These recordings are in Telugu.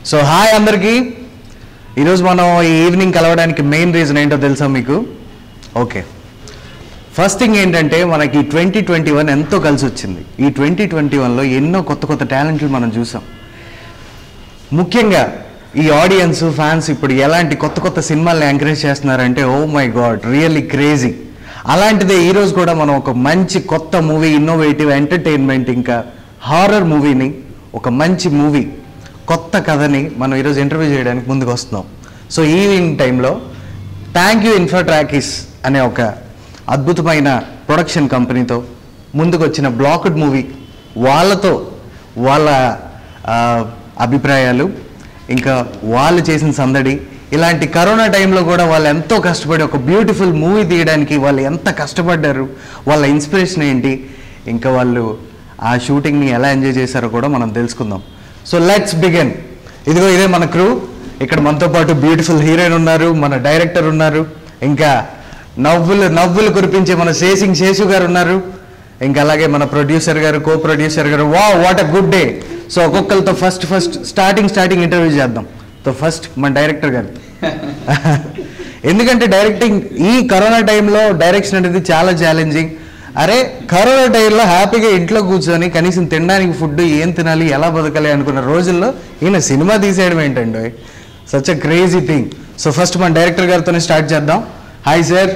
సో హాయ్ అందరికీ ఈరోజు మనం ఈ ఈవినింగ్ కలవడానికి మెయిన్ రీజన్ ఏంటో తెలుసా మీకు ఓకే ఫస్ట్ థింగ్ ఏంటంటే మనకి ట్వంటీ ట్వంటీ వన్ ఎంతో కలిసి వచ్చింది ఈ ట్వంటీ ట్వంటీ వన్లో ఎన్నో కొత్త కొత్త టాలెంట్లు మనం చూసాం ముఖ్యంగా ఈ ఆడియన్స్ ఫ్యాన్స్ ఇప్పుడు ఎలాంటి కొత్త కొత్త సినిమాల్ని ఎంకరేజ్ చేస్తున్నారంటే oh my god really crazy అలాంటిదే ఈరోజు కూడా మనం ఒక మంచి కొత్త మూవీ ఇన్నోవేటివ్ ఎంటర్టైన్మెంట్ ఇంకా హారర్ మూవీని ఒక మంచి మూవీ కొత్త కథని మనం ఈరోజు ఇంటర్వ్యూ చేయడానికి ముందుకు వస్తున్నాం సో ఈవినింగ్ టైంలో థ్యాంక్ యూ ఇన్ఫోట్రాకిస్ అనే ఒక అద్భుతమైన ప్రొడక్షన్ కంపెనీతో ముందుకు వచ్చిన బ్లాక్డ్ మూవీ వాళ్ళతో వాళ్ళ ఆ, అభిప్రాయాలు ఇంకా వాళ్ళు చేసిన సందడి ఇలాంటి కరోనా టైంలో కూడా వాళ్ళు ఎంతో కష్టపడి ఒక బ్యూటిఫుల్ మూవీ తీయడానికి వాళ్ళు ఎంత కష్టపడ్డారు వాళ్ళ ఇన్స్పిరేషన్ ఏంటి ఇంకా వాళ్ళు ఆ షూటింగ్ని ఎలా ఎంజాయ్ చేశారో కూడా మనం తెలుసుకుందాం సో లెట్స్ బిగిన్ ఇదిగో ఇదే మన క్రూ ఇక్కడ మనతో పాటు బ్యూటిఫుల్ హీరోయిన్ ఉన్నారు మన డైరెక్టర్ ఉన్నారు ఇంకా నవ్వులు నవ్వులు కురిపించే మన శేసింగ్ శేషు గారు ఉన్నారు ఇంకా అలాగే మన ప్రొడ్యూసర్ గారు కో ప్రొడ్యూసర్ గారు వా what a good day so ఒక్కొక్కరితో first first starting starting interview చేద్దాం సో ఫస్ట్ మన డైరెక్టర్ గారు ఎందుకంటే డైరెక్టింగ్ ఈ కరోనా టైంలో డైరెక్షన్ అనేది చాలా ఛాలెంజింగ్ అరే కరోనా టైంలో హ్యాపీగా ఇంట్లో కూర్చొని కనీసం తినడానికి ఫుడ్ ఏం తినాలి ఎలా బతకాలి అనుకున్న రోజుల్లో ఈయన సినిమా తీసేయడం ఏంటండి such a crazy thing so first మన డైరెక్టర్ గారితోనే స్టార్ట్ చేద్దాం హాయ్ సార్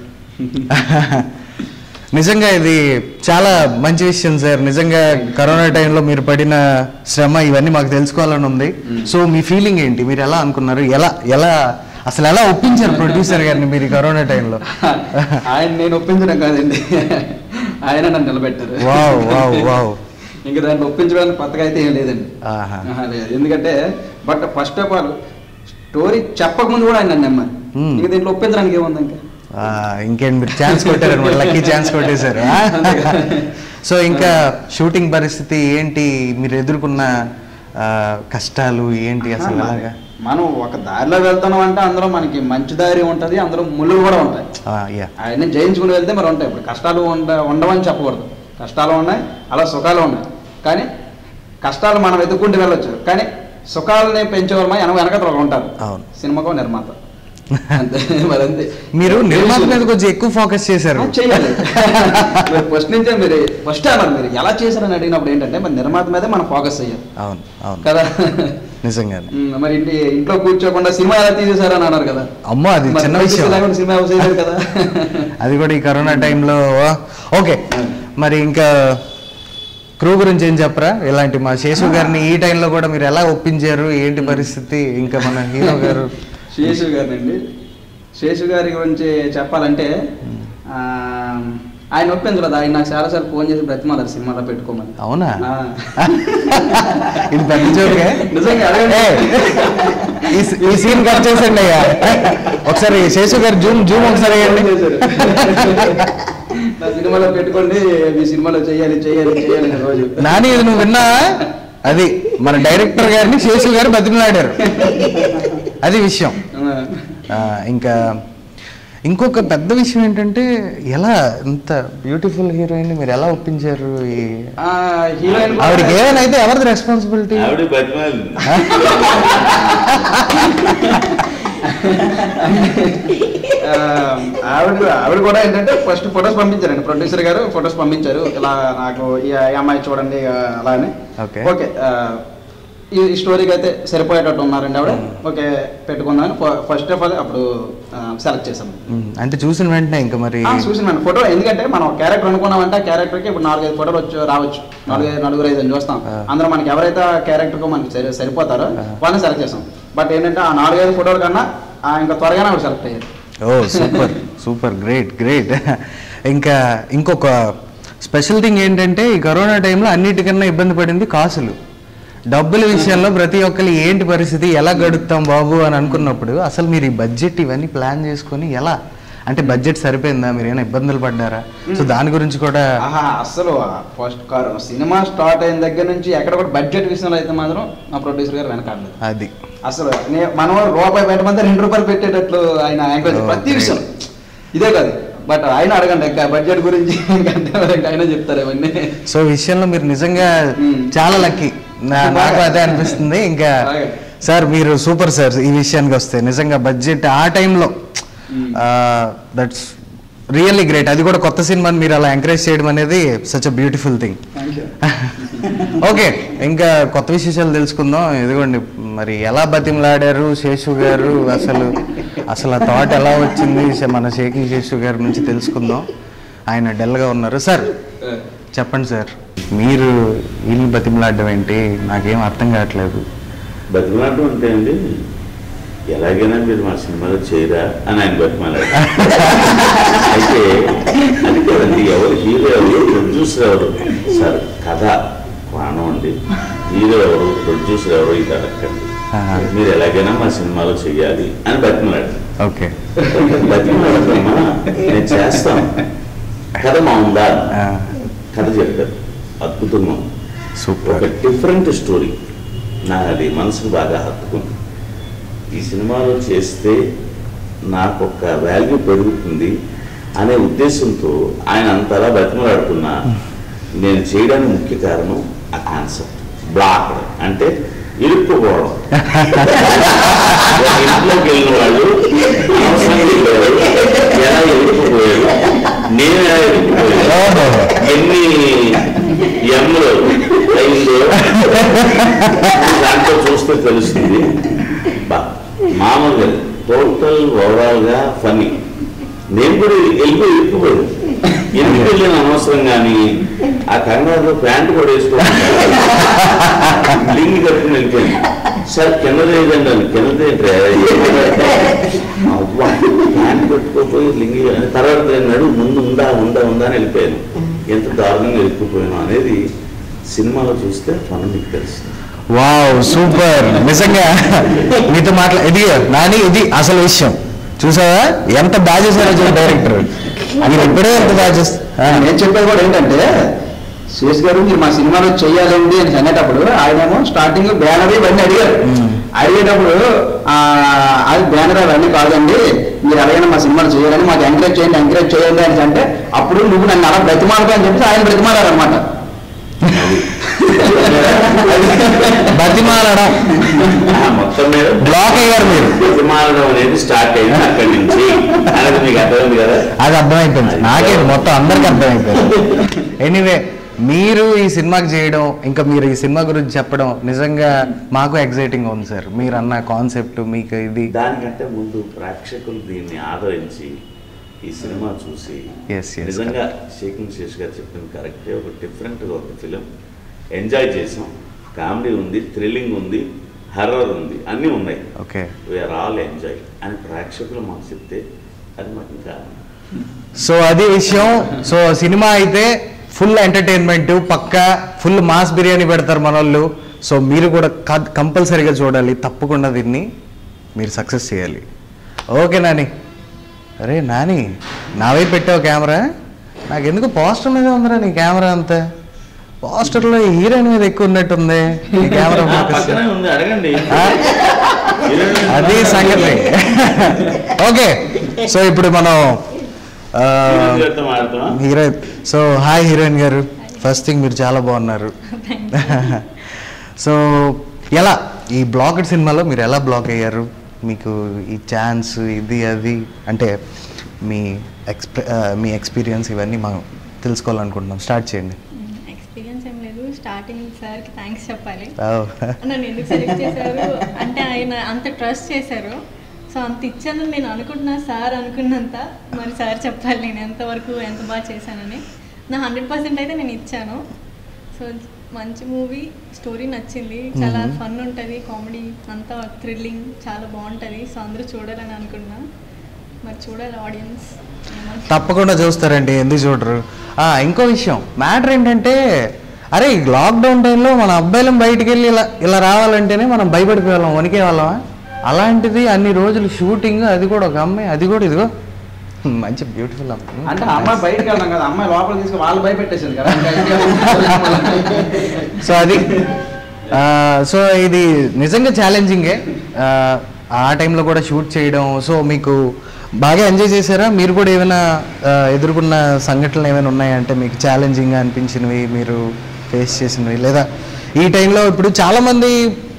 నిజంగా ఇది చాలా మంచి విషయం సార్ నిజంగా కరోనా టైంలో మీరు పడిన శ్రమ ఇవన్నీ మాకు తెలుసుకోవాలని ఉంది సో మీ ఫీలింగ్ ఏంటి మీరు ఎలా అనుకున్నారు ఎలా ఎలా అసలు ఎలా ఒప్పించారు ప్రొడ్యూసర్ గారిని మీరు ఈ కరోనా టైంలో ఆయన నేను ఒప్పించడం కాదండి ఆయన నన్ను నిలబెట్టారు వావ్ వావ్ వావ్ ఇంకా దాన్ని ఒప్పించడానికి కొత్తగా అయితే ఏం లేదండి ఆహా. ఆహా, లేదు ఎందుకంటే but first of all story చెప్పకముందు కూడా ఆయన నన్ను నమ్మారు Hmm. ఇంకా దీంట్లో ఒప్పించడానికి ఏముంది ఇంకా ఆ, ఇంకేం మీరు ఛాన్స్ కొట్టారు అనమాట లక్కీ ఛాన్స్ కొట్టేశారు ఆ? సో ఇంకా షూటింగ్ పరిస్థితి ఏంటి మీరు ఎదుర్కొన్న ఆ, కష్టాలు ఏంటి అసలు ఆహా, అలాగా మనం ఒక దారిలో వెళ్తున్నాం అంటే అందులో మనకి మంచి దారి ఉంటది అందులో ముళ్ళు కూడా ఉంటాయి యా ఆయన జయించుకుని వెళ్తే మరి ఉంటాయి ఇప్పుడు కష్టాలు ఉండ ఉండవని చెప్పకూడదు కష్టాలు ఉన్నాయి అలా సుఖాలు ఉన్నాయి కానీ కష్టాలు మనం ఎదుర్కొంటూ వెళ్ళొచ్చు కానీ సుఖాలని పెంచేవాళ్ళమా వెనక వెనక ఉంటారు అవును. సినిమాకో నిర్మాత అంతే మరి అంతే మీరు నిర్మాత మీద కొంచెం ఎక్కువ ఫోకస్ చేశారు ఆ, చేయాలి ఫస్ట్ నుంచే మీరు ఫస్ట్ అన్నారు మీరు ఎలా చేశారని అడిగినప్పుడు ఏంటంటే మరి నిర్మాత మీదే మనం ఫోకస్ చేయాలి అవును అవును కదా నిజంగానే ఉమ్, మరి ఇంటి ఇంట్లో కూర్చోకుండా సినిమా ఎలా తీసేశారని అన్నారు కదా అమ్మో అది మరి చిన్న notice విషయం లేకుండా సినిమా ఎవరు చేయలేరు కదా అది కూడా ఈ కరోనా టైంలో ఓకే మరి ఇంకా క్రూ గురించి ఏం చెప్పరా ఇలాంటి మా శేషు గారిని ఈ టైంలో కూడా మీరు ఎలా ఒప్పించారు ఏంటి పరిస్థితి ఇంకా మన హీరో గారు శేషు గారినండి శేషు గారి గురించి చెప్పాలంటే ఆ, ఆయన ఒప్పించలేదు ఆయన నాకు చాలాసార్లు ఫోన్ చేసి బ్రతిమాలారు సినిమాలో పెట్టుకోమని అవునా ఆ. ఇది పెద్ద జోకే నిజంగా అడగండి. ఏయ్, ఈ సీ- ఈ సీన్ కట్ చేసండి అయ్యా ఒకసారి శేషు గారు జూమ్ జూమ్ ఒకసారి ఫోన్ వేయండి చేశారు. నా సినిమాలో పెట్టుకోండి మీ సినిమాలో చేయాలి చేయాలి చేయాలి అని రోజు నాని ఇది నువ్వు విన్నా అది మన డైరెక్టర్ గారిని శేషు గారు బతిమలాడారు అది విషయం ఆ. ఆ, ఇంకా ఇంకొక పెద్ద విషయం ఏంటంటే ఎలా ఇంత బ్యూటిఫుల్ హీరోయిన్ మీరు ఎలా ఒప్పించారు ఈ ఆ, హీరోయిన్ కూడా- ఆవిడకి ఏమైనా అయితే ఎవరిది రెస్పాన్సిబిలిటీ ఆవిడ బతిమాలి ఆ, ఆవిడ ఆవిడ కూడా ఏంటంటే ఫస్ట్ ఫొటోస్ పంపించారండి ప్రొడ్యూసర్ గారు ఫొటోస్ పంపించారు ఇలా నాకు ఈ ఈ అమ్మాయి చూడండి ఆ, అలా అని Okay. ఓకే ఆ, ఈ ఈ స్టోరీకి అయితే సరిపోయేటట్టు ఉన్నారండి ఆవిడ ఓకే పెట్టుకున్నాను ఫస్ట్ ఆఫ్ ఆల్ అప్పుడు సెలెక్ట్ చేసాం అంటే చూసిన వెంటనే ఇంకా మరి చూసిన ఫోటో ఎందుకంటే మనం క్యారెక్టర్ అనుకున్నామంటే ఆ క్యారెక్టర్కి ఇప్పుడు నాలుగైదు ఫోటోలు వచ్చి రావచ్చు నాలుగైదు నలుగురు ఐదు అని చూస్తాం ఆ. అందులో మనకి ఎవరైతే ఆ క్యారెక్టర్కు మనకి సరి సరిపోతారో ఆ. వాళ్ళని సెలెక్ట్ చేసాం బట్ ఏంటంటే ఆ నాలుగైదు ఫోటోల కన్నా ఆ, ఇంకా త్వరగానే ఆవిడ సెలెక్ట్ అయ్యారు oh super super great great ఇంకా ఇంకొక స్పెషల్ థింగ్ ఏంటంటే ఈ కరోనా టైంలో అన్నిటికన్నా ఇబ్బంది పడింది కాసులు డబ్బుల విషయంలో ప్రతి ఒక్కరు ఏంటి పరిస్థితి ఎలా గడుపుతాం బాబు అని అనుకున్నప్పుడు అసలు మీరు ఈ బడ్జెట్ ఇవన్నీ ప్లాన్ చేసుకొని ఎలా అంటే బడ్జెట్ సరిపోయిందా మీరు ఏమైనా ఇబ్బందులు పడ్డారా సో దాని గురించి కూడా ఆహా అసలు ఫస్ట్ కార్ సినిమా స్టార్ట్ అయిన దగ్గర నుంచి ఎక్కడ కూడా బడ్జెట్ విషయంలో అయితే మాత్రం మా ప్రొడ్యూసర్ గారు వెనకాడలేదు అది అసలు నే- మనం రూపాయి పెట్టమంటే రెండు రూపాయలు పెట్టేటట్లు ఆయన ఎంకరేజ్ Oh, ప్రతి great. విషయం ఇదే కాదు బట్ ఆయన అడగండి ఇంకా బడ్జెట్ గురించి ఇంకా ఇంకా ఆయన చెప్తారు ఇవన్నీ సో ఈ విషయంలో మీరు నిజంగా Hmm. చాలా లక్కీ నాకు అదే అనిపిస్తుంది ఇంకా అలాగే. సార్ మీరు సూపర్ సార్ ఈ విషయానికి వస్తే నిజంగా బడ్జెట్ ఆ టైంలో దట్స్ రియల్లీ గ్రేట్ అది కూడా కొత్త సినిమాని మీరు అలా ఎంకరేజ్ చేయడం అనేది such a beautiful thing thank you okay ఇంకా కొత్త విశేషాలు తెలుసుకుందాం ఇదిగోండి మరి ఎలా బతిమలాడారు శేషు గారు అసలు అసలు ఆ థాట్ ఎలా వచ్చింది శ- మన షేకింగ్ శేషు గారి నుంచి తెలుసుకుందాం ఆయన డల్గా ఉన్నారు సార్ చెప్పండి సార్ మీరు వీళ్ళు బతిమలాడడం ఏంటి నాకేం అర్థం కావట్లేదు బతిమలాటం అంటే అండి ఎలాగైనా మీరు మా సినిమాలో చేయరా అని ఆయన బతిమలాడు అయితే అది కదండి ఎవరు హీరో ఎవరు ప్రొడ్యూసర్ ఎవరు సార్ కథ ప్రాణం అండి హీరో ఎవరు ప్రొడ్యూసర్ ఎవరు ఇది అడగండి ఆహా. మీరు ఎలాగైనా మా సినిమాలో చెయ్యాలి అని బతిమలాడు ఓకే బతిమలాడమ్మా నేను చేస్తాను కథ మా ఉందా ఆ, కథ చెప్పారు అద్భుతంగా ఉంది. సూపర్ ఒక డిఫరెంట్ స్టోరీ నా అది మనసుకు బాగా హత్తుకుంది ఈ సినిమాలో చేస్తే నాకు ఒక వాల్యూ పెరుగుతుంది అనే ఉద్దేశంతో ఆయన అంతలా బతిమలాడుతున్నా నేను చేయడానికి ముఖ్య కారణం ఆ కాన్సెప్ట్ బ్లాక్ అంటే ఇరుక్కుపోవడం ఇంట్లోకి వెళ్ళిన వాళ్ళు అవసరం వెళ్ళారు ఎలా ఇరుక్కుపోయారు నేను ఎలా ఇరుక్కుపోయాను ఓహో. ఎన్ని ఎమ్ములు అయిందో దాంట్లో చూస్తే తెలుస్తుంది బా మామూలుగా టోటల్ ఓవరాల్ గా ఫనీ నేను కూడా వెళ్ళిపోయి ఇరుక్కుపోయాను ఎందుకు వెళ్ళిన అనవసరం కానీ ఆ కంగారులో ప్యాంట్ కూడా వేసుకోవాలి లింగి కట్టుకుని వెళ్ళిపోయాను సార్ కింద లేదండి అని కింద అవ్వా ప్యాంట్ పెట్టుకోపోయి లింగి తర్వాత నడు ముందు ఉందా ఉందా ఉందా అని వెళ్ళిపోయాను ఎంత దారుణంగా వెళ్ళిపోయాను అనేది సినిమాలో చూస్తే పని మీకు తెలుస్తుంది వావ్ సూపర్ నిజంగా మీతో మాట్లా ఇది నాని ఇది అసలు విషయం చూసావా ఎంత బాగా చేశారో చూడు డైరెక్టర్ మీరు ఇప్పుడే ఎంత బాగా చేస్తారు నేను చెప్పేది కూడా ఏంటంటే శేష్ గారు మీరు మా సినిమాలో చెయ్యాలండి అని అనేటప్పుడు ఆయనేమో స్టార్టింగ్ బ్యానర్ ఇవన్నీ అడిగారు మ్మ్. అడిగేటప్పుడు ఆ, అది బ్యానర్ అవన్నీ కాదండి మీరు అలాగైనా మా సినిమాలో చేయాలని మాకు ఎంకరేజ్ చేయండి ఎంకరేజ్ చేయండి అని అంటే అప్పుడు నువ్వు నన్ను అలా బ్రతిమాలకు అని చెప్పి ఆయన బ్రతిమాలారు అనమాట బతిమాలడం ఆ మొత్తం మీద బ్లాక్ అయ్యారు మీరు ప్రతిమాలడం అనేది స్టార్ట్ అయింది అక్కడి నుంచి అనేది మీకు అర్థమైంది కదా అది అర్థమైపోయింది నాకే మొత్తం అందరికి అర్థమైపోయింది ఎనీవే మీరు ఈ సినిమాకి చేయడం ఇంకా మీరు ఈ సినిమా గురించి చెప్పడం నిజంగా మాకు ఎగ్జైటింగ్ ఉంది సార్ మీరు అన్న కాన్సెప్ట్ మీకు ఇది దానికంటే ముందు ప్రేక్షకులు దీన్ని ఆదరించి ఈ సినిమా చూసి Yes, yes, నిజంగా షేకింగ్ శేష్ గారు చెప్పింది కరెక్టే ఒక డిఫరెంట్గా ఒక ఫిలిం ఎంజాయ్ చేసాం కామెడీ ఉంది థ్రిల్లింగ్ ఉంది హర్రర్ ఉంది అన్నీ ఉన్నాయి ఓకే వీఆర్ ఆల్ ఎంజాయ్ అని ప్రేక్షకులు మాకు చెప్తే అది మాకు ఇంకా సో అది విషయం సో సినిమా అయితే ఫుల్ ఎంటర్టైన్మెంట్ పక్కా ఫుల్ మాస్ బిర్యానీ పెడతారు మన వాళ్ళు సో మీరు కూడా కంపల్సరీగా చూడాలి తప్పకుండా దీన్ని మీరు సక్సెస్ చేయాలి ఓకే నాని అరే నాని నా వైపు పెట్టావు కెమెరా నాకు ఎందుకు పోస్టర్ మీద ఉందిరా నీ కెమెరా అంతా పోస్టర్లో హీరోయిన్ మీద ఎక్కువ ఉన్నట్టుంది నీ కెమెరా ఆ, ఫోకస్ పక్కనే ఉంది అడగండి ఆ? హీరోయిన్ అది సంగతి ఓకే సో ఇప్పుడు మనం ఆ, హీరోయిన్ గారితో మాట్లాడుతున్నాం హీరోయిన్ సో హాయ్ హీరోయిన్ గారు ఫస్ట్ థింగ్ మీరు చాలా బాగున్నారు సో ఎలా ఈ బ్లాకెడ్ సినిమాలో మీరు ఎలా బ్లాక్ అయ్యారు మీకు ఈ ఛాన్స్ ఇది అది అంటే మీ ఎక్స్పీ మీ ఎక్స్పీరియన్స్ ఇవన్నీ మనం తెలుసుకోవాలనుకుంటున్నాం స్టార్ట్ చేయండి ఎక్స్పీరియన్స్ ఏం లేదు స్టార్టింగ్ సార్కి థ్యాంక్స్ చెప్పాలి Oh. నన్ను ఎందుకు సెలెక్ట్ చేశారు అంటే ఆయన అంత ట్రస్ట్ చేశారు సో అంత ఇచ్చానని నేను అనుకుంటున్నా సార్ అనుకున్నంత మరి సార్ చెప్పాలి నేను ఎంతవరకు ఎంత బాగా చేశానని నా హండ్రెడ్ పర్సెంట్ అయితే నేను ఇచ్చాను సో మంచి మూవీ స్టోరీ నచ్చింది చాలా Mhm. ఫన్ ఉంటుంది కామెడీ అంతా థ్రిల్లింగ్ చాలా బాగుంటుంది సో అందరూ చూడాలని అనుకున్నా మరి చూడాలి ఆడియన్స్ తప్పకుండా చూస్తారండి ఎందుకు చూడరు ఆ, ఇంకో విషయం మ్యాటర్ ఏంటంటే అరే ఈ లాక్డౌన్ టైంలో మన అబ్బాయిలం బయటికి వెళ్ళి ఇలా ఇలా రావాలంటేనే మనం భయపడిపోయేవాళ్ళం వణికే వాళ్ళమా అలాంటిది అన్ని రోజులు షూటింగ్ అది కూడా ఒక అమ్మాయి అది కూడా ఇదిగో మంచి బ్యూటిఫుల్ అమ్మాయి అంటే ఆ అమ్మాయి బయటకు వెళ్దాం కదా అమ్మాయి లోపల తీసుకుని వాళ్ళు భయపెట్టేసారు కదా ఇంకా ఇంకేం? సో అది ఆ, సో ఇది నిజంగా ఛాలెంజింగే ఆ, ఆ టైంలో కూడా షూట్ చేయడం సో మీకు బాగా ఎంజాయ్ చేశారా మీరు కూడా ఏమైనా ఆ, ఎదుర్కొన్న సంఘటనలు ఏమైనా ఉన్నాయంటే మీకు ఛాలెంజింగ్గా అనిపించినవి మీరు ఫేస్ చేసినవి లేదా ఈ టైంలో ఇప్పుడు చాలామంది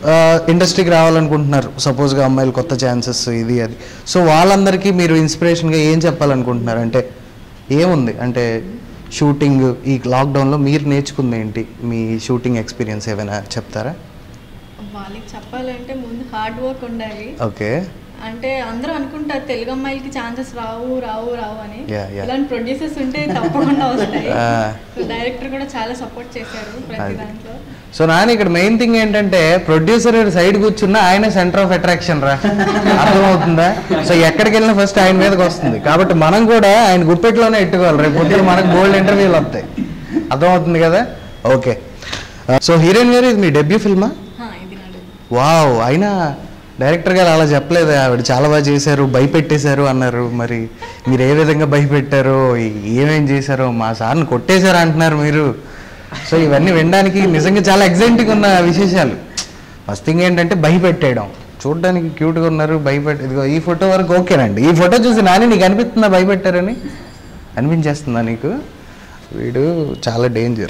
ఇండస్ట్రీకి రావాలనుకుంటున్నారు సపోజ్గా అమ్మాయిలు కొత్త ఛాన్సెస్ ఇది అది సో వాళ్ళందరికీ మీరు ఇన్స్పిరేషన్గా ఏం చెప్పాలనుకుంటున్నారు అంటే ఏముంది అంటే షూటింగ్ ఈ లాక్డౌన్లో మీరు నేర్చుకుంది ఏంటి మీ షూటింగ్ ఎక్స్పీరియన్స్ ఏమైనా చెప్తారా వాళ్ళకి చెప్పాలంటే ముందు హార్డ్ వర్క్ ఉండాలి ఓకే అంటే అందరూ అనుకుంటారు తెలుగు అమ్మాయిలకి ఛాన్సెస్ రావు రావు రావు అని Yeah, yeah. ఇలాంటి ప్రొడ్యూసర్స్ ఉంటే తప్పకుండా వస్తాయి Ah. డైరెక్టర్ కూడా చాలా సపోర్ట్ చేశారు ప్రతి అది. దాంట్లో సో నాన్న ఇక్కడ మెయిన్ థింగ్ ఏంటంటే ప్రొడ్యూసర్ సైడ్ కూర్చున్నా ఆయన సెంటర్ ఆఫ్ అట్రాక్షన్ రా అర్థమవుతుందా సో ఎక్కడికి వెళ్ళినా ఫస్ట్ ఆయన మీదకి వస్తుంది కాబట్టి మనం కూడా ఆయన గుప్పెట్లోనే ఎట్టుకోవాలి రేపు పొద్దున మనకు గోల్డ్ ఇంటర్వ్యూలు వస్తాయి అర్థమవుతుంది కదా ఓకే సో హీరోయిన్ గారు ఇది మీ డెబ్యూ ఫిల్మా హా, ఇది నాడు వావ్ అయినా డైరెక్టర్ గారు అలా చెప్పలేదు ఆవిడ చాలా బాగా చేశారు భయపెట్టేశారు అన్నారు మరి మీరు ఏ విధంగా భయపెట్టారో ఏమేం చేశారో మా సార్ని కొట్టేశారు అంటున్నారు మీరు సో ఇవన్నీ వినడానికి నిజంగా చాలా ఎగ్జైటింగ్ ఉన్న విశేషాలు ఫస్ట్ థింగ్ ఏంటంటే భయపెట్టేయడం చూడడానికి క్యూట్గా ఉన్నారు భయపెట్ట ఇదిగో ఈ ఫోటో వరకు ఓకేనండి ఈ ఫోటో చూసి నాని నీకు అనిపిస్తుందా భయపెట్టారని అనిపించేస్తుందా నీకు వీడు చాలా danger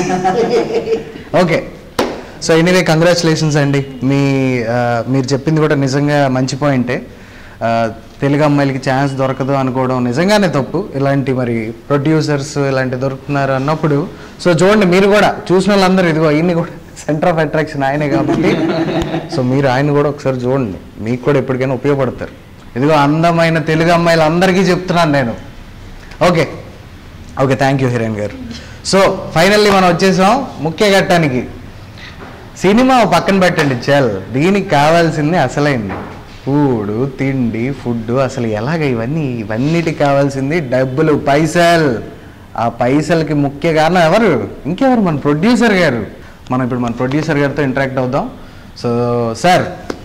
okay so anyway congratulations అండి మీ ఆ, మీరు చెప్పింది కూడా నిజంగా మంచి పాయింటే ఆ, తెలుగు అమ్మాయిలకి ఛాన్స్ దొరకదు అనుకోవడం నిజంగానే తప్పు ఇలాంటి మరి ప్రొడ్యూసర్స్ ఇలాంటి దొరుకుతున్నారు అన్నప్పుడు సో చూడండి మీరు కూడా చూసిన వాళ్ళందరూ ఇదిగో ఈయన్ని కూడా సెంటర్ ఆఫ్ అట్రాక్షన్ ఆయనే కాబట్టి సో మీరు ఆయన కూడా ఒకసారి చూడండి మీకు కూడా ఎప్పటికైనా ఉపయోగపడతారు ఇదిగో అందమైన తెలుగు అమ్మాయిలు అందరికీ చెప్తున్నాను నేను okay okay thank you heroine గారు సో ఫైనల్లీ మనం వచ్చేసాం ముఖ్య ఘట్టానికి సినిమా ఓ పక్కన పెట్టండి చల్ దీనికి కావాల్సింది అసలైంది ఫుడ్ తిండి ఫుడ్ అసలు ఎలాగ ఇవన్నీ ఇవన్నిటికి కావాల్సింది డబ్బులు పైసలు ఆ పైసలకి ముఖ్య కారణం ఎవరు ఇంకెవరు మన ప్రొడ్యూసర్ గారు మనం ఇప్పుడు మన ప్రొడ్యూసర్ గారితో ఇంటరాక్ట్ అవుదాం సో సార్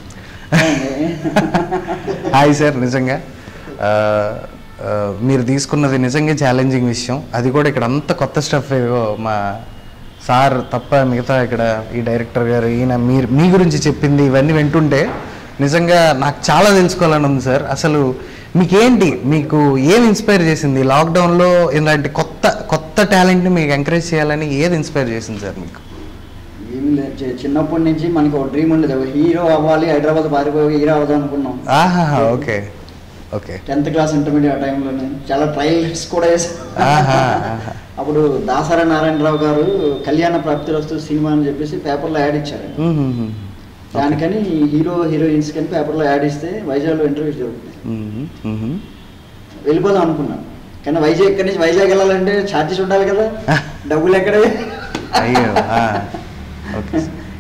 హాయ్ సార్ నిజంగా ఆ, ఆ, మీరు తీసుకున్నది నిజంగా ఛాలెంజింగ్ విషయం అది కూడా ఇక్కడ అంత కొత్త స్టఫ్ ఏవో మా సార్ తప్ప మిగతా ఇక్కడ ఈ డైరెక్టర్ గారు ఈయన మీరు మీ గురించి చెప్పింది ఇవన్నీ వింటుంటే నిజంగా నాకు చాలా తెలుసుకోవాలని ఉంది సార్ అసలు మీకేంటి మీకు ఏం ఇన్స్పైర్ చేసింది లాక్డౌన్లో ఇలాంటి కొత్త కొత్త టాలెంట్ని మీకు ఎంకరేజ్ చేయాలని ఏది ఇన్స్పైర్ చేసింది సార్ మీకు ఏమి లేదు చి- చిన్నప్పటి నుంచి మనకి ఒక డ్రీమ్ ఉండేది ఒక హీరో అవ్వాలి హైదరాబాద్ పారిపోయి హీరో అవ్వదాం అనుకున్నాం ఆహా okay okay tenth class intermediate ఆ టైంలోనే చాలా ట్రయల్స్ కూడా వేసాం ఆహా, ఆహా. అప్పుడు దాసర నారాయణరావు గారు కళ్యాణ ప్రాప్తి వస్తు సినిమా అని చెప్పేసి పేపర్లో యాడ్ ఇచ్చారు మ్మ్. దానికని హీరో హీరోయిన్స్ కని పేపర్లో యాడ్ ఇస్తే వైజాగ్లో ఇంటర్వ్యూస్ జరుగుతున్నాయి మ్మ్. మ్మ్. వెళ్ళిపోదాం అనుకున్నాను కానీ వైజాగ్ ఇక్కడి నుంచి వైజాగ్ వెళ్ళాలంటే ఛార్జెస్ ఉండాలి కదా డబ్బులు ఎక్కడ అయ్యో ఆ. ఓకే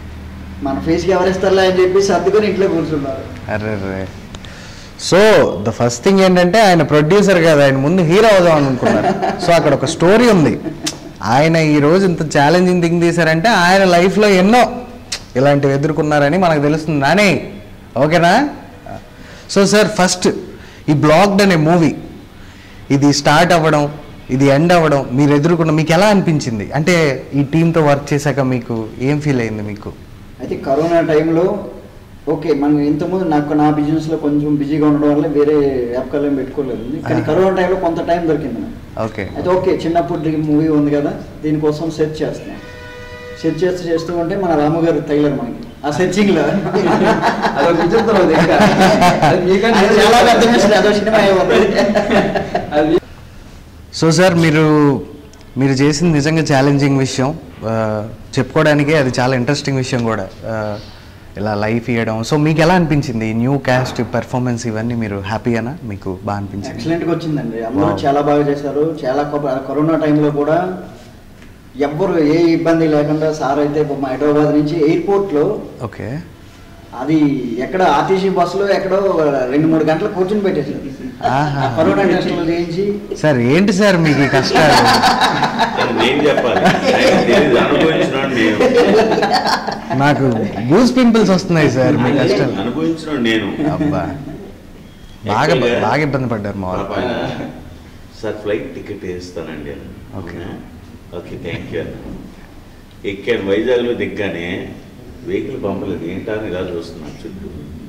మన ఫేస్కి ఎవరిస్తారులే అని చెప్పి సర్దుకొని ఇంట్లో కూర్చున్నారు అరే సో ద ఫస్ట్ థింగ్ ఏంటంటే ఆయన ప్రొడ్యూసర్ కాదు ఆయన ముందు హీరో అవుదాం అనుకున్నారు సో అక్కడ ఒక స్టోరీ ఉంది ఆయన ఈ రోజు ఇంత ఛాలెంజింగ్ థింగ్ తీశారంటే ఆయన లైఫ్లో ఎన్నో ఇలాంటివి ఎదుర్కొన్నారని మనకు తెలుస్తుంది నానే ఓకేనా సో సార్ ఫస్ట్ ఈ బ్లాగ్డ్ అనే మూవీ ఇది స్టార్ట్ అవ్వడం ఇది ఎండ్ అవ్వడం మీరు ఎదుర్కొన్న మీకు ఎలా అనిపించింది అంటే ఈ టీంతో వర్క్ చేశాక మీకు ఏం ఫీల్ అయింది మీకు అయితే కరోనా టైంలో ఓకే మనం ఇంతకుముందు నాకు నా బిజినెస్లో కొంచెం బిజీగా ఉండడం వల్ల వేరే వ్యాపకాలు ఏం పెట్టుకోలేదు కానీ ఆ. కరోనా టైంలో కొంత టైం దొరికింది నాకు ఓకే అయితే ఓకే చిన్నప్పుడు డ్రీమ్ మూవీ ఉంది కదా దీనికోసం సెర్చ్ చేస్తున్నాం సెర్చ్ చేస్తూ చేస్తూ ఉంటే మన రాము గారు తగిలారు మనకి ఆ సెర్చింగ్లో అదొక విచిత్రం అది ఇంకా. అది మీకంటే అది చాలా పెద్ద మిస్టర్ అదో సినిమా అయిపోతుంది అది సో సార్ మీరు మీరు చేసింది నిజంగా ఛాలెంజింగ్ విషయం ఆ, చెప్పుకోవడానికే అది చాలా ఇంట్రెస్టింగ్ విషయం కూడా ఆ, ఇలా లైఫ్ ఇవ్వడం సో మీకు ఎలా అనిపించింది న్యూ క్యాస్ట్ పెర్ఫార్మెన్స్ ఇవన్నీ మీరు హ్యాపీగానా మీకు బాగా అనిపించింది ఎక్సలెంట్గా వచ్చింది అందరూ Wow. చాలా బాగా చేశారు చాలా కొ- కరోనా టైంలో కూడా ఎవ్వరు ఏ ఇబ్బంది లేకుండా సార్ అయితే మా హైదరాబాద్ నుంచి ఎయిర్పోర్ట్లో ఓకే అది ఎక్కడ ఆర్టీసీ బస్సులో ఎక్కడో రెండు మూడు గంటలు కూర్చుని పెట్టేసారు ఆహా. ఆ కరోనా టెస్టులు చేయించి సార్ ఏంటి సార్ మీకు ఈ కష్టాలు అది నేను చెప్పాలి నాకు తెలీదు అనుభవించిన నేను నాకు గూస్ పింపుల్స్ వస్తున్నాయి సార్ మీ కష్టాలు అనుభవించిన నేను అబ్బా బాగా Actually, బాగా ఇబ్బంది పడ్డారు మా పాప వాళ్ళు ఆయన, సార్ ఫ్లైట్ టికెట్ వేస్తానండి అని ఓకే. అవునా? ఓకే థ్యాంక్ యూ అన్న ఎక్కాను వైజాగ్లో దిగ్గానే వెహికల్ పంపలేదు ఏంటని ఇలా చూస్తున్నాను చుట్టూ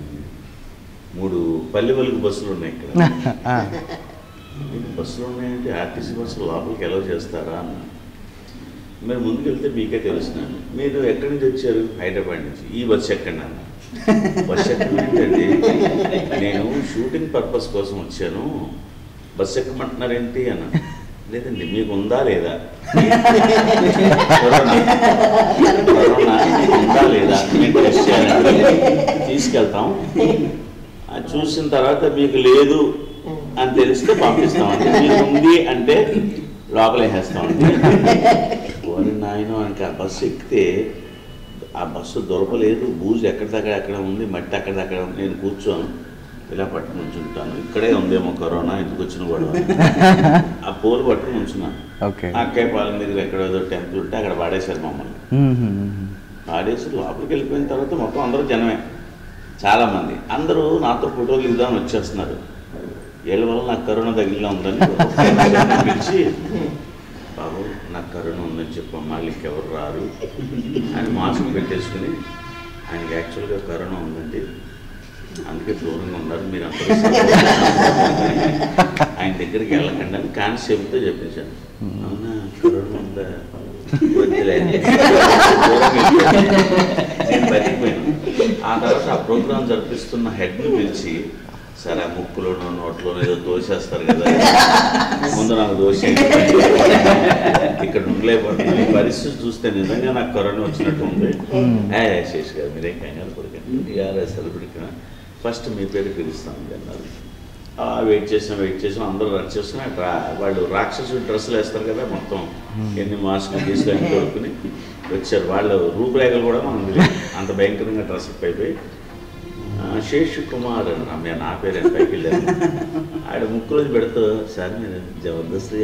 మూడు పల్లె వెలుగు బస్సులు ఉన్నాయి ఇక్కడ ఆ, "ఏంటి బస్సులు ఉన్నాయంటే ఆర్టీసీ బస్సులు లోపలికి ఎలా చేస్తారా అన్న మీరు ముందుకెళ్తే మీకే తెలుస్తున్నాను మీరు ఎక్కడి నుంచి వచ్చారు హైదరాబాద్ నుంచి ఈ బస్సు ఎక్కండి అన్న బస్సు ఎక్కడం ఏంటండి నేను షూటింగ్ పర్పస్ కోసం వచ్చాను బస్సు ఎక్కమంటున్నారేంటి అన్న లేదండి మీకు ఉందా లేదా కరోనా కరోనా మీకు ఉందా లేదా మీకు టెస్ట్ చేయాలంటే తీసుకెళ్తాం అది చూసిన తర్వాత మీకు లేదు అని తెలిస్తే పంపిస్తామండి మీకు ఉంది అంటే లోపల వేసేస్తామండి పోనీ నాయన ఇంకా బస్సు ఎక్కితే ఆ బస్సు దొరకలేదు బూజు ఎక్కడిదక్కడ ఎక్కడ ఉంది మట్టి అక్కడ అక్కడ ఉంది నేను కూర్చోను ఇలా పట్టుకుని ఉంచుంటాను ఇక్కడే ఉందేమో కరోనా ఎందుకు వచ్చిన గొడవ ఆ పూలు పట్టుకుని ఉంచున్నాను ఓకే అక్కే పాలెం దగ్గర ఎక్కడ ఏదో టెంపుల్ ఉంటే అక్కడ వాడేశారు మమ్మల్ని ఆడేసి లోపలికి వెళ్ళిపోయిన తర్వాత మొత్తం అందరూ జనమే చాలామంది అందరూ నాతో ఫోటోలు ఇద్దామని వచ్చేస్తున్నారు వీళ్ళ వల్ల నాకు కరోనా తగిలిలా ఉందని ఒక ఫ్రెండ్ని పిలిచి బాబు నాకు కరోనా ఉందని చెప్పాం మళ్ళీ ఇంకెవరు రారు అని మాస్క్ పెట్టేసుకుని ఆయనకి యాక్చువల్గా కరోనా ఉందండి అందుకే దూరంగా ఉన్నారు మీరు అందరూ ఆయన దగ్గరికి వెళ్ళకండి అని కానిస్టేబుల్తో చెప్పించాను అవునా కరోనా ఉందా వద్దులే. నేను బతికిపోయాను ఆ తర్వాత ఆ ప్రోగ్రామ్ జరిపిస్తున్న హెడ్ని పిలిచి సరే ఆ ముక్కులోనో నోట్లోనో ఏదో దోసేస్తారు కదా ముందు నాకు దోశ ఇక్కడ ఉండలేకపోతున్నాను ఈ పరిస్థితి చూస్తే నిజంగా నాకు కరోనా వచ్చినట్టు ఉంది ఏ శేష్ గారు మీరేం కంగారు పడకండి టీఆర్ఎస్ పిడికిన ఫస్ట్ మీ పేరు పిలుస్తాను అన్నారు ఆ, వెయిట్ చేసాం వెయిట్ చేసాం అందరూ రన్ చేసుకుని అక్కడ వాళ్ళు రాక్షసు డ్రెస్సులు వేస్తారు కదా మొత్తం ఎన్ని మాస్కులు తీసుకొని కొడుకుని వచ్చారు వాళ్ళ రూపురేఖలు కూడా మనం తెలియదు. అంత భయంకరంగా డ్రెస్ అయిపోయి ఆ, శేష్ కుమార్ అని నా నా పేరు ఎంత పైకి వెళ్ళాను ఆడ ముక్కులో పెడుతూ సార్ మీరు జబర్దస్త్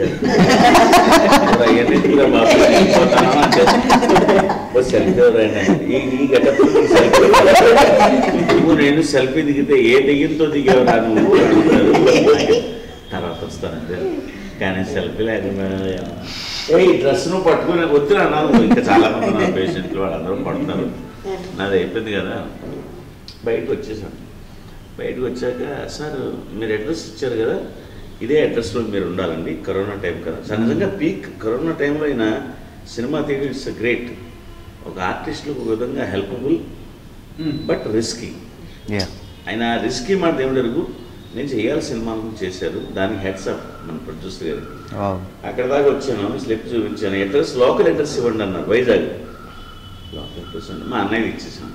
సెల్ఫీ ఈ ఈ గెటప్ సెల్ఫీ నువ్వు నేను సెల్ఫీ దిగితే ఏ దిగింతో దిగావు రా నువ్వు అంటారు. తర్వాత వస్తానండి కానీ సెల్ఫీ లేకుండా ఏ ఈ డ్రెస్ నువ్వు పట్టుకుని వద్దురా అన్నాను ఇంకా చాలా మంది ఉన్నారు పేషెంట్లు వాళ్ళందరూ పడుతున్నారు నాది అయిపోయింది కదా బయటకు వచ్చేసాను బయటకు వచ్చాక సార్ మీరు అడ్రస్ ఇచ్చారు కదా ఇదే అడ్రస్లో మీరు ఉండాలండి కరోనా టైం కదా సార్ నిజంగా పీక్ కరోనా టైంలో అయినా సినిమా థియేటర్ ఇట్స్ గ్రేట్ ఒక ఆర్టిస్ట్లకు ఒక విధంగా హెల్పబుల్ బట్ రిస్కీ యా ఆయన రిస్కీ మాట ఏమిటరుగు నేను చేయాలి సినిమా చేశారు దానికి హెడ్స్ అప్ మన ప్రొడ్యూసర్ గారికి వావ్ అక్కడ దాకా వచ్చాను స్లిప్ చూపించాను అడ్రస్ లోకల్ అడ్రస్ ఇవ్వండి అన్నారు వైజాగ్ లోకల్ అడ్రస్ అంటే మా అన్నయ్య ఇచ్చేసాను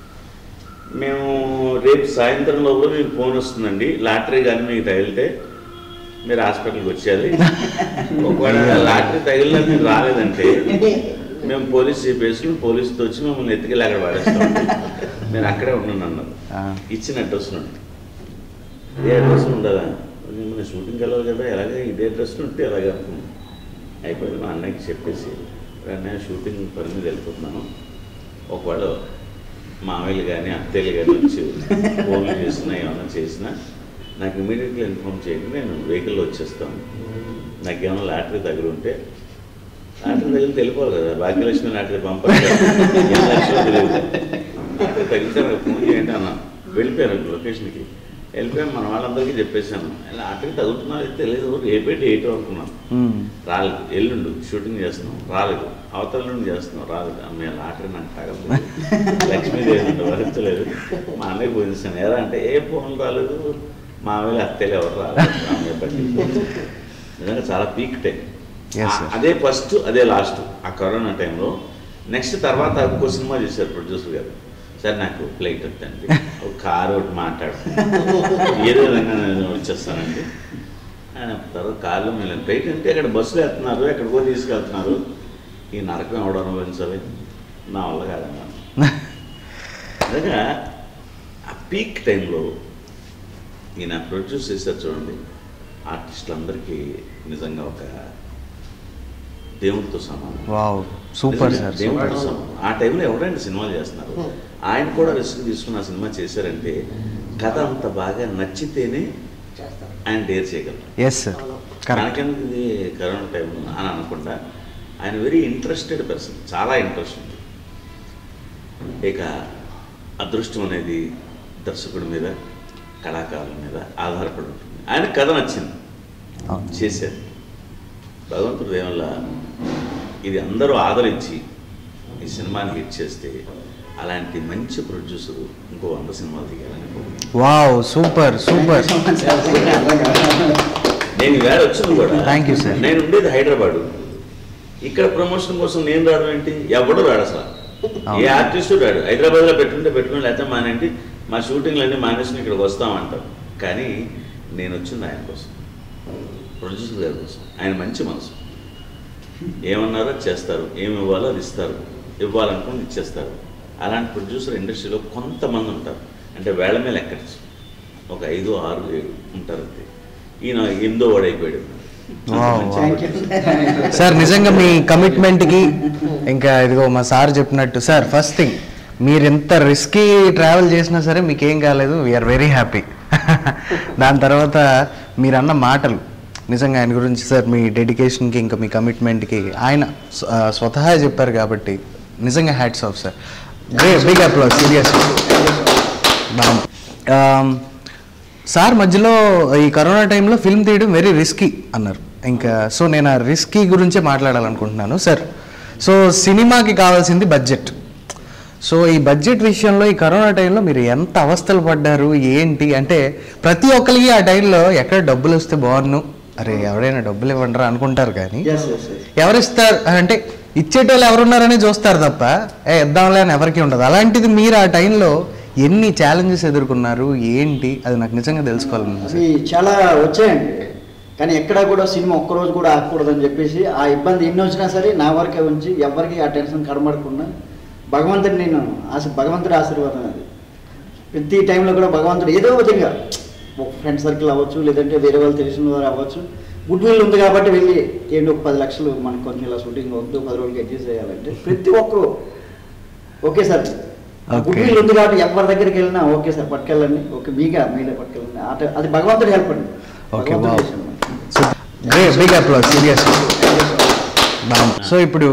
మేము రేపు సాయంత్రం లోపల మీకు ఫోన్ వస్తుందండి లాటరీ కానీ మీకు తగిలితే మీరు హాస్పిటల్కి వచ్చేయాలి ఒకవేళ లాటరీ తగిలినా మీరు రాలేదంటే మేము పోలీస్ జీప్ వేసుకుని పోలీసుతో వచ్చి మిమ్మల్ని ఎత్తుకెళ్ళి అక్కడ పడేస్తాం మీరు అక్కడే ఉండండి అన్నారు ఆ. ఇచ్చిన అడ్రస్ నుండి ఇదే అడ్రస్ ఉండదా మన షూటింగ్కి వెళ్ళాలి కదా ఎలాగే ఇదే అడ్రస్ ఉంటే ఎలాగ అయిపోయింది మా అన్నయ్యకి చెప్పేసి అన్నయ్య షూటింగ్ పని మీద వెళ్ళిపోతున్నాను ఒకవేళ మామయ్యలు కానీ అత్తయ్యలు కానీ వచ్చి ఫోన్లు చేసినా ఏమైనా చేసినా నాకు ఇమీడియట్గా ఇన్ఫామ్ చేయండి నేను వెహికల్లో వచ్చేస్తాను నాకు ఏమైనా లాటరీ తగిలి ఉంటే లాటరీ తగిలితే వెళ్ళిపోవాలి కదా భాగ్యలక్ష్మి లాటరీ పంపాలి ఎన్ని లక్షలు తెలియదు లాటరీ తగిలితే నాకు ఫోన్ చేయండి అన్న వెళ్ళిపోయాను లొకేషన్కి వెళ్ళిపోయాను మన వాళ్ళందరికీ చెప్పేశాను లాటరీ తగులుతున్నా తెలియదు రేపే డేట్ అనుకున్నాను రాలేదు ఎల్లుండు షూటింగ్ చేస్తున్నాం రాలేదు అవతల నుండి చేస్తున్నాం రాలేదు అమ్మాయి లాటరీ నాకు తగలేదు లక్ష్మీదేవి అంటే భరించలేదు మా అన్నయ్య పోయించాను ఎలా అంటే ఏ ఫోన్ రాలేదు మా ఆమె అత్తయ్యలు ఎవరు రాలేదు అమ్మాయి బట్టి నిజంగా చాలా పీక్ టైం Yes, sir. అదే ఫస్ట్ అదే లాస్ట్ ఆ కరోనా టైంలో నెక్స్ట్ తర్వాత ఇంకో సినిమా చేశారు ప్రొడ్యూసర్ గారు సార్ నాకు ఫ్లైట్ వద్దండి ఒక కారు ఒకటి మాట్లాడు ఏదో విధంగా నేను వచ్చేస్తానండి ఆయన తర్వాత కార్లో మేము ఫ్లైట్ అంటే అక్కడ బస్సులు వెళ్తున్నారు ఎక్కడికో తీసుకెళ్తున్నారు ఈ నరకం ఎవడు అనుభవించాలి నా వల్ల కాదన్నా నిజంగా ఆ పీక్ టైంలో ఈయన ప్రొడ్యూస్ చేశారు చూడండి ఆర్టిస్టులందరికీ నిజంగా ఒక దేవుడితో సమానం వావ్ సూపర్ నిజంగా సార్ దేవుడితో సమానం ఆ టైంలో ఎవరైనా సినిమాలు చేస్తున్నారు ఆయన కూడా రిస్క్ తీసుకుని ఆ సినిమా చేశారంటే కథ అంత బాగా నచ్చితేనే చేస్తారు ఆయన డేర్ చేయగలరు ఎస్ సార్ కరెక్ట్ మనకెందుకు ఇది కరోనా టైం అని అనుకుంటా ఆయన వెరీ ఇంట్రెస్టెడ్ పర్సన్ చాలా ఇంట్రెస్ట్ ఉంది ఇక అదృష్టం అనేది దర్శకుడి మీద కళాకారుల మీద ఆధారపడి ఉంటుంది ఆయన కథ నచ్చింది అవును చేశారు భగవంతుడు దేవల్ల ఇది అందరూ ఆదరించి ఈ సినిమాని హిట్ చేస్తే అలాంటి మంచి ప్రొడ్యూసర్ ఇంకో వంద సినిమాలు తీయాలని కోరుకుంటున్నాను. వావ్ సూపర్ సూపర్ నేను ఈవేళ వచ్చింది కూడా Thank you, sir. నేను ఉండేది హైదరాబాద్ ఇక్కడ ప్రమోషన్ కోసం నేను రావడం ఏంటి ఎవడు రాడు అసలు ఏ అవును. ఆర్టిస్టు రాడు హైదరాబాద్లో పెట్టుంటే పెట్టుకుని లేకపోతే మానేంటి మా షూటింగ్లు అన్నీ మానేసుకుని ఇక్కడికి వస్తామంటారు కానీ నేను వచ్చింది ఆయన కోసం ప్రొడ్యూసర్ గారి కోసం ఆయన మంచి మనసు ఏమన్నారో అది చేస్తారు ఏమి ఇవ్వాలో అది ఇస్తారు ఇవ్వాలనుకుని ఇచ్చేస్తారు అలాంటి ప్రొడ్యూసర్ ఇండస్ట్రీలో కొంతమంది ఉంటారు అంటే వేళ మీద ఎక్కచ్చు ఒక ఐదు ఆరు ఏడు ఉంటారు అంతే ఈయన ఎనిమిదో వాడు అయిపోయాడు Wow, మంచి థ్యాంక్ యూ producer. సార్ నిజంగా మీ కమిట్మెంట్కి ఇంకా ఇదిగో మా సార్ చెప్పినట్టు సార్ ఫస్ట్ థింగ్ మీరు ఎంత రిస్కీ ట్రావెల్ చేసినా సరే మీకు ఏం కాలేదు వీఆర్ వెరీ హ్యాపీ దాని తర్వాత మీరు అన్న మాటలు నిజంగా ఆయన గురించి సార్ మీ డెడికేషన్కి ఇంకా మీ కమిట్మెంట్కి ఆయన స్వ- ఆ, స్వతహా చెప్పారు కాబట్టి నిజంగా hats off sir big applause serious sir మధ్యలో ఈ కరోనా టైంలో ఫిల్మ్ తీయడం వెరీ రిస్కీ అన్నారు ఇంకా సో నేను ఆ రిస్కీ గురించే మాట్లాడాలనుకుంటున్నాను సార్ సో సినిమాకి కావాల్సింది బడ్జెట్ సో ఈ బడ్జెట్ విషయంలో ఈ కరోనా టైంలో మీరు ఎంత అవస్థలు పడ్డారు ఏంటి అంటే ప్రతి ఒక్కరికి ఆ టైంలో ఎక్కడ డబ్బులు వస్తే బాగున్ను అరే ఎవరైనా డబ్బులు ఇవ్వండిరా అనుకుంటారు కానీ ఎస్ ఎస్ ఎస్ ఎవరిస్తారు అంటే ఇచ్చేటోళ్ళు ఎవరున్నారని చూస్తారు తప్ప ఏ ఇద్దాంలే అని ఎవరికి ఉండదు అలాంటిది మీరు ఆ టైంలో ఎన్ని ఛాలెంజెస్ ఎదుర్కొన్నారు ఏంటి అది నాకు నిజంగా తెలుసుకోవాలని ఉంది అవి చాలా వచ్చాయండి కానీ ఎక్కడా కూడా సినిమా ఒక్కరోజు కూడా ఆగకూడదని చెప్పేసి ఆ ఇబ్బంది ఎన్ని వచ్చినా సరే నా వరకే ఉంచి ఎవరికి ఆ టెన్షన్ కనబడకుండా భగవంతుడు నేను ఆశ భగవంతుడి ఆశీర్వాదం అది ప్రతి టైంలో కూడా భగవంతుడు ఏదో విధంగా ఒక ఫ్రెండ్ సర్కిల్ అవ్వచ్చు లేదంటే వేరే వాళ్ళు తెలిసిన వారు అవ్వచ్చు గుడ్ విల్ ఉంది కాబట్టి వెళ్ళి ఏంటి ఒక పది లక్షలు మనకు కొంచెం ఇలా షూటింగ్ వద్దు పది రోజులకి అడ్జస్ట్ చేయాలంటే ప్రతి ఒక్కరు okay sir good Okay. Will ఉంది కాబట్టి ఎవరి దగ్గరికి వెళ్ళినా ఓకే సార్ పట్టుకెళ్ళండి ఓకే మీగా మీరే పట్టుకెళ్ళండి ఆ- అది భగవంతుడు హెల్ప్ అండి ఓకే భగవంతుడి వావ్ విషయం. So big applause serious so ఇప్పుడు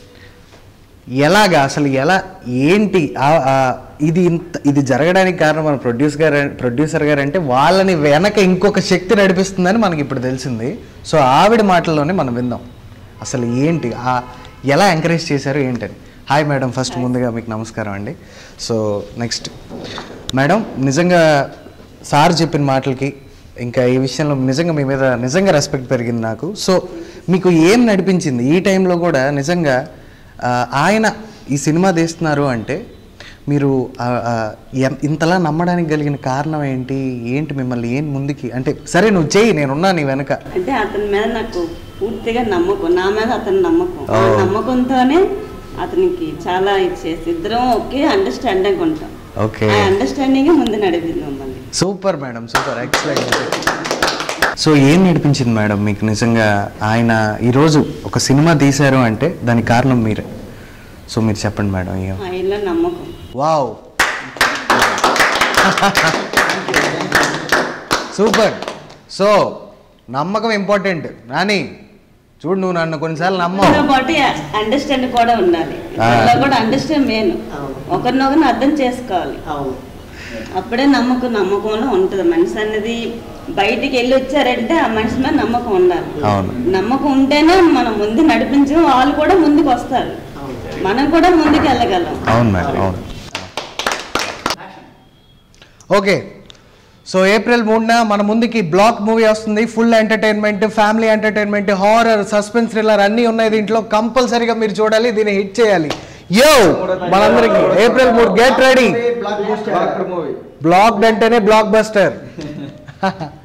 ఎలాగా అసలు ఎలా ఏంటి ఆ- ఆ ఇది ఇంత ఇది జరగడానికి కారణం మన ప్రొడ్యూస్ గారు ప్రొడ్యూసర్ గారు అంటే వాళ్ళని వెనక ఇంకొక శక్తి నడిపిస్తుందని మనకి ఇప్పుడు తెలిసింది సో ఆవిడ మాటల్లోనే మనం విందాం అసలు ఏంటి ఆ ఎలా ఎంకరేజ్ చేశారు ఏంటని హాయ్ మేడం ఫస్ట్ ముందుగా మీకు నమస్కారం అండి సో నెక్స్ట్ మేడం నిజంగా సార్ చెప్పిన మాటలకి ఇంకా ఈ విషయంలో నిజంగా మీ మీద నిజంగా రెస్పెక్ట్ పెరిగింది నాకు సో మీకు ఏం నడిపించింది ఈ టైంలో కూడా నిజంగా ఆ, ఆయన ఈ సినిమా తీస్తున్నారు అంటే మీరు ఆ, ఆ, ఎం- ఇంతలా నమ్మడానికి కలిగిన కారణం ఏంటి ఏంటి మిమ్మల్ని ఏం ముందుకి అంటే సరే నువ్వు చేయి నేనున్నా నీ వెనక అంటే అతని మీద నాకు పూర్తిగా నమ్మకం నా మీద అతని నమ్మకం ఆ Oh. నమ్మకంతోనే అతనికి చాలా ఇచ్చేసి ఇద్దరం ఒకే అండర్స్టాండింగ్ ఉంటాం ఓకే ఆ అండర్స్టాండింగ్ ముందు నడిపింది మమ్మల్ని super madam super excellent so ఏం నడిపించింది మేడం మీకు నిజంగా ఆయన ఈరోజు ఒక సినిమా తీశారు అంటే దానికి కారణం మీరే సో మీరు చెప్పండి మేడం ఏం ఆయనలో నమ్మకం వావ్ సూపర్ సో నమ్మకం ఇంపార్టెంట్ నాని చూడు నువ్వు నన్ను కొన్నిసార్లు దాంతో నమ్మవు పాటు అండర్స్టాండ్ కూడా ఉండాలి ఆ. ఇద్దరిలో కూడా అండర్స్టాండ్ మెయిన్ అవును. ఒకరినొకరిని అర్థం చేసుకోవాలి అవును అప్పుడే నమ్మకం నమ్మకంలో ఉంటుంది మనిషి అనేది బయటికి వెళ్ళి వచ్చారంటే ఆ మనిషి మీద నమ్మకం ఉండాలి అవును. నమ్మకం ఉంటేనే మనం ముందు నడిపించి వాళ్ళు కూడా ముందుకు వస్తారు మనం కూడా ముందుకు వెళ్ళగలం అవును మేడం అవును ఓకే సో ఏప్రిల్ మూడున మన ముందుకి బ్లాక్ మూవీ వస్తుంది full entertainment family entertainment horror suspense thriller అన్నీ ఉన్నాయి దీంట్లో కంపల్సరీగా మీరు చూడాలి దీన్ని హిట్ చేయాలి యో మనందరికి ఏప్రిల్ మూడు get ready blockbuster movie black అంటేనే బ్లాక్ బస్టర్